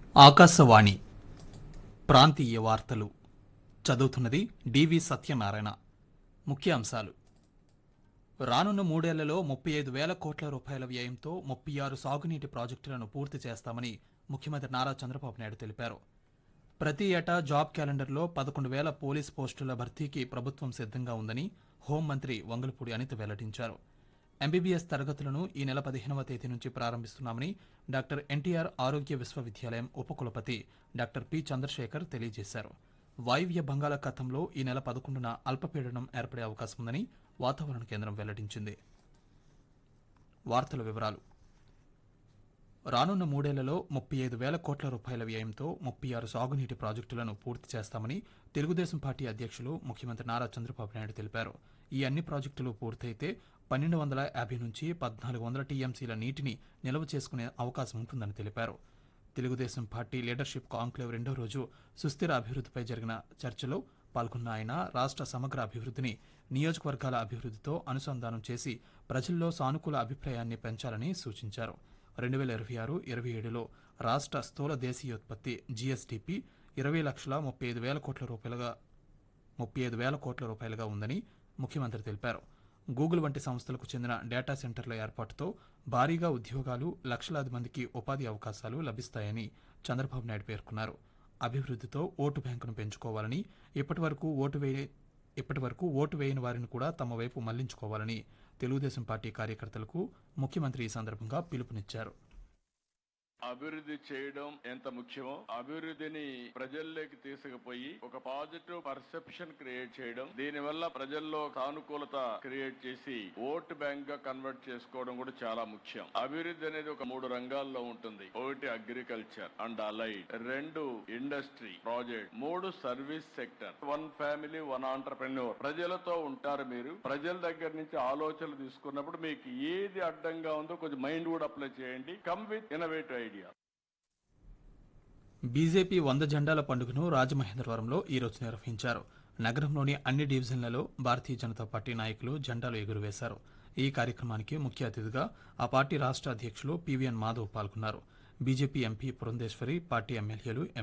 ఆకాశవాణి ప్రాంతీయ వార్తలు చదువుతున్నది డివి సత్యనారాయణ ముఖ్యాంశాలు రానున్న మూడేళ్లలో ముప్పై ఐదు వేల కోట్ల రూపాయల వ్యయంతో ముప్పై ఆరు సాగునీటి ప్రాజెక్టులను పూర్తి చేస్తామని ముఖ్యమంత్రి నారా చంద్రబాబు నాయుడు తెలిపారు ప్రతి ఏటా జాబ్ క్యాలెండర్లో పదకొండు వేల పోలీస్ పోస్టుల భర్తీకి ప్రభుత్వం సిద్ధంగా ఉందని హోంమంత్రి వంగలపూడి అనిత వెల్లడించారు ఎంబీబీఎస్ తరగతులను ఈ నెల పదిహేనవ తేదీ నుంచి ప్రారంభిస్తున్నామని డాక్టర్ ఎన్టీఆర్ ఆరోగ్య విశ్వవిద్యాలయం ఉపకులపతి డాక్టర్ పి చంద్రశేఖర్ తెలియజేశారు వాయువ్య బంగాళాఖాతంలో ఈ నెల పదకొండున అల్పపీడనం ఏర్పడే అవకాశం ఉందని వాతావరణ కేంద్రం వెల్లడించింది వార్తల వివరాలు రానున్న మూడేళ్లలో ముప్పై ఐదు వేల కోట్ల రూపాయల వ్యయంతో ముప్పై ఆరు సాగునీటి ప్రాజెక్టులను పూర్తి చేస్తామని తెలుగుదేశం పార్టీ అధ్యక్షులు ముఖ్యమంత్రి నారా చంద్రబాబు నాయుడు తెలిపారు ఈ అన్ని ప్రాజెక్టులు పూర్తయితే పన్నెండు వందల యాభై నుంచి పద్నాలుగు వందల టీఎంసీల నీటిని నిల్వ చేసుకునే అవకాశం ఉంటుందని తెలిపారు తెలుగుదేశం పార్టీ లీడర్షిప్ కాంక్లేవ్ రెండో రోజు సుస్థిర అభివృద్ధిపై జరిగిన చర్చలో పాల్గొన్న ఆయన రాష్ట్ర సమగ్ర అభివృద్ధిని నియోజకవర్గాల అభివృద్ధితో అనుసంధానం చేసి ప్రజల్లో సానుకూల అభిప్రాయాన్ని పెంచాలని సూచించారు రెండు వేల ఇరవై ఆరు ఇరవై ఏడులో రాష్ట్ర స్థూల దేశీయోత్పత్తి జీఎస్డీపీ ఇరవై లక్షల ముప్పై ఐదు వేల కోట్ల రూపాయలుగా ముప్పై ఐదు వేల కోట్ల రూపాయలుగా ఉందని ముఖ్యమంత్రి తెలిపారు గూగుల్ వంటి సంస్థలకు చెందిన డేటా సెంటర్ల ఏర్పాటుతో భారీగా ఉద్యోగాలు లక్షలాది మందికి ఉపాధి అవకాశాలు లభిస్తాయని చంద్రబాబు నాయుడు పేర్కొన్నారు అభివృద్ధితో ఓటు బ్యాంకును పెంచుకోవాలని ఇప్పటి వరకు ఓటు వేయ ఇప్పటి వరకు ఓటు వేయని వారిని కూడా తమ వైపు మళ్లించుకోవాలని తెలుగుదేశం పార్టీ కార్యకర్తలకు ముఖ్యమంత్రి ఈ సందర్భంగా పిలుపునిచ్చారు అభివృద్ధి చేయడం ఎంత ముఖ్యమో అభివృద్ధిని ప్రజల్లోకి తీసుకుపోయి ఒక పాజిటివ్ పర్సెప్షన్ క్రియేట్ చేయడం దీని వల్ల ప్రజల్లో సానుకూలత క్రియేట్ చేసి ఓట్ బ్యాంక్ గా కన్వర్ట్ చేసుకోవడం కూడా చాలా ముఖ్యం అభివృద్ధి అనేది ఒక మూడు రంగాల్లో ఉంటుంది ఒకటి అగ్రికల్చర్ అండ్ అలైడ్ రెండు ఇండస్ట్రీ ప్రాజెక్ట్ మూడు service sector one family one entrepreneur ప్రజలతో ఉంటారు మీరు ప్రజల దగ్గర నుంచి ఆలోచనలు తీసుకున్నప్పుడు మీకు ఏది అడ్డంగా ఉందో కొంచెం మైండ్ కూడా అప్లై చేయండి come with innovative idea BJP వంద జెండాల పండుగను రాజమహేంద్రవరంలో ఈ రోజు నిర్వహించారు నగరంలోని అన్ని డివిజన్లలో భారతీయ జనతా పార్టీ నాయకులు జెండాలు ఎగురవేశారు ఈ కార్యక్రమానికి ముఖ్య అతిథిగా ఆ పార్టీ రాష్ట్ర అధ్యక్షులు పివిఎన్ మాధవ్ పాల్గొన్నారు బీజేపీ ఎంపీ పురంధేశ్వరి పార్టీ ఎమ్మెల్యేలు